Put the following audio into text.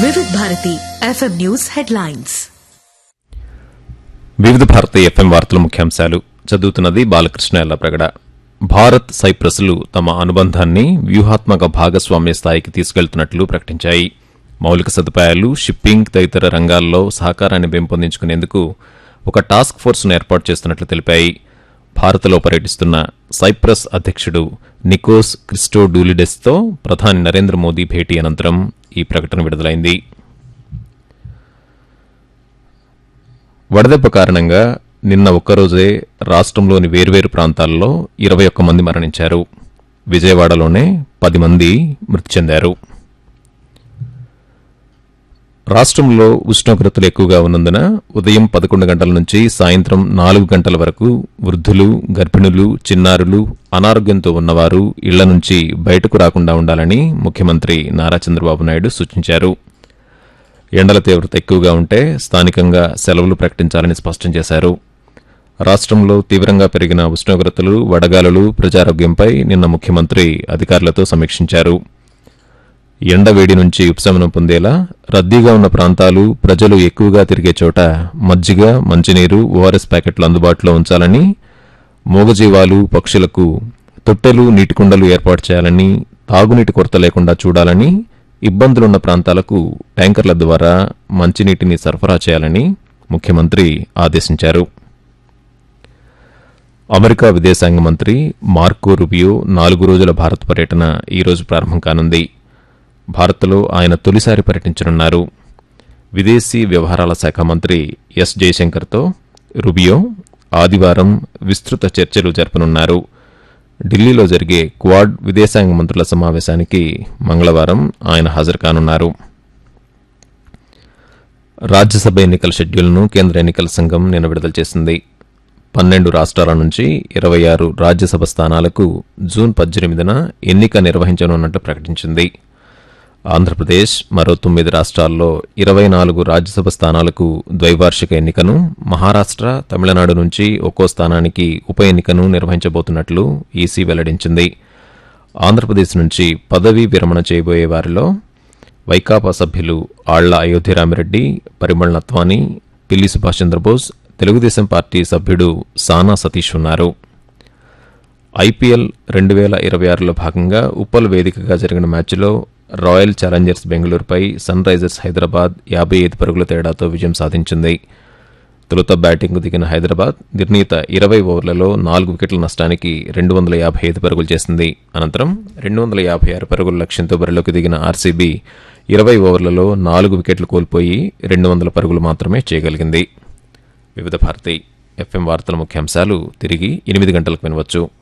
వివిధ Bharati FM news headlines వివిధ Bharati FM వార్తల ముఖ్యాంశాలు చదువుతున్నది బాలకృష్ణ ఎల్లప్రగడ భారత్ సైప్రస్లు తమ అనుబంధాన్ని వ్యూహాత్మక భాగస్వామ్య స్థాయికి తీసుకెళ్తున్నట్లు ప్రకటించాయి మౌలిక సదుపాయాలు షిప్పింగ్ తదితర రంగాల్లో సహకారాన్ని పెంపొందించుకునేందుకు ఒక టాస్క్ ఫోర్స్ను ఏర్పాటు చేస్తున్నట్లు తెలిపాయి భారత్లో పర్యటిస్తున్న సైప్రస్ అధ్యక్షుడు నికోస్ క్రిస్టోడూలిడెస్తో ప్రధాని నరేంద్ర మోదీ భేటీ అనంతరం ఈ ప్రకటన విడుదలైంది వడదెబ్బ కారణంగా నిన్న ఒక్కరోజే రాష్ట్రంలోని వేర్వేరు ప్రాంతాల్లో ఇరవై ఒక్క మంది మరణించారు విజయవాడలోనే పది మంది మృతి చెందారు రాష్ట్రంలో ఉష్ణోగ్రతలు ఎక్కువగా ఉన్నందున ఉదయం పదకొండు గంటల నుంచి సాయంత్రం నాలుగు గంటల వరకు వృద్ధులు గర్భిణులు చిన్నారులు అనారోగ్యంతో ఉన్నవారు ఇళ్ల నుంచి బయటకు రాకుండా ఉండాలని ముఖ్యమంత్రి నారా చంద్రబాబు నాయుడు సూచించారు ఎండల తీవ్రత ఎక్కువగా ఉంటే స్థానికంగా సెలవులు ప్రకటించాలని స్పష్టం చేశారు రాష్ట్రంలో తీవ్రంగా పెరిగిన ఉష్ణోగ్రతలు వడగాలులు ప్రజారోగ్యంపై నిన్న ముఖ్యమంత్రి అధికారులతో సమీక్షించారు ఎండ వేడి నుంచి ఉపశమనం పొందేలా రద్దీగా ఉన్న ప్రాంతాలు ప్రజలు ఎక్కువగా తిరిగే చోట మజ్జిగ మంచినీరు ఓఆర్ఎస్ ప్యాకెట్లు అందుబాటులో ఉంచాలని మూగజీవాలు పక్షులకు తొట్టెలు నీటికుండలు ఏర్పాటు చేయాలని తాగునీటి కొరత లేకుండా చూడాలని ఇబ్బందులున్న ప్రాంతాలకు ట్యాంకర్ల ద్వారా మంచినీటిని సరఫరా చేయాలని ముఖ్యమంత్రి ఆదేశించారు అమెరికా విదేశాంగ మంత్రి మార్కో రుబియో నాలుగు రోజుల భారత్ పర్యటన ఈ రోజు ప్రారంభం కానుంది భారత్లో ఆయన తొలిసారి పర్యటించనున్నారు విదేశీ వ్యవహారాల శాఖ మంత్రి ఎస్ జయశంకర్తో రుబియో ఆదివారం విస్తృత చర్చలు జరపనున్నారు ఢిల్లీలో జరిగే క్వాడ్ విదేశాంగ మంత్రుల సమావేశానికి మంగళవారం ఆయన హాజరు కానున్నారు రాజ్యసభ ఎన్నికల షెడ్యూల్ను కేంద్ర ఎన్నికల సంఘం నిన్న విడుదల చేసింది పన్నెండు రాష్ట్రాల నుంచి ఇరవై ఆరు రాజ్యసభ స్థానాలకు జూన్ పద్దెనిమిదిన ఎన్నిక నిర్వహించనున్నట్టు ప్రకటించింది ఆంధ్రప్రదేశ్ మరో తొమ్మిది రాష్ట్రాల్లో ఇరవై నాలుగు రాజ్యసభ స్థానాలకు ద్వైవార్షిక ఎన్నికను మహారాష్ట్ర తమిళనాడు నుంచి ఒక్కో స్థానానికి ఉప ఎన్నికను నిర్వహించబోతున్నట్లు ఈసీ వెల్లడించింది ఆంధ్రప్రదేశ్ నుంచి పదవీ విరమణ చేయబోయే వారిలో వైకాపా సభ్యులు ఆళ్ల అయోధ్యరామిరెడ్డి పరిమళ్ నత్వాని పిల్లి సుభాష్ చంద్రబోస్ తెలుగుదేశం పార్టీ సభ్యుడు సానా సతీష్ ఉన్నారు ఐపీఎల్ రెండు వేల ఇరవై ఆరులో భాగంగా ఉప్పల్ వేదికగా జరిగిన మ్యాచ్లో రాయల్ ఛాలెంజర్స్ బెంగళూరుపై సన్ రైజర్స్ హైదరాబాద్ యాభై ఐదు పరుగుల తేడాతో విజయం సాధించింది తొలుత బ్యాటింగ్కు దిగిన హైదరాబాద్ నిర్ణీత ఇరవై ఓవర్లలో నాలుగు వికెట్ల నష్టానికి రెండు వందల యాభై ఐదు పరుగులు చేసింది అనంతరం రెండు వందల యాభై ఆరు పరుగుల లక్ష్యంతో బరిలోకి దిగిన ఆర్సీబీ ఇరవై ఓవర్లలో నాలుగు వికెట్లు కోల్పోయి రెండు వందల పరుగులు మాత్రమే చేయగలిగింది వివిధ భారతి ఎఫ్ఎం వార్తల ముఖ్యాంశాలు తిరిగి ఎనిమిది గంటలకు వినవచ్చు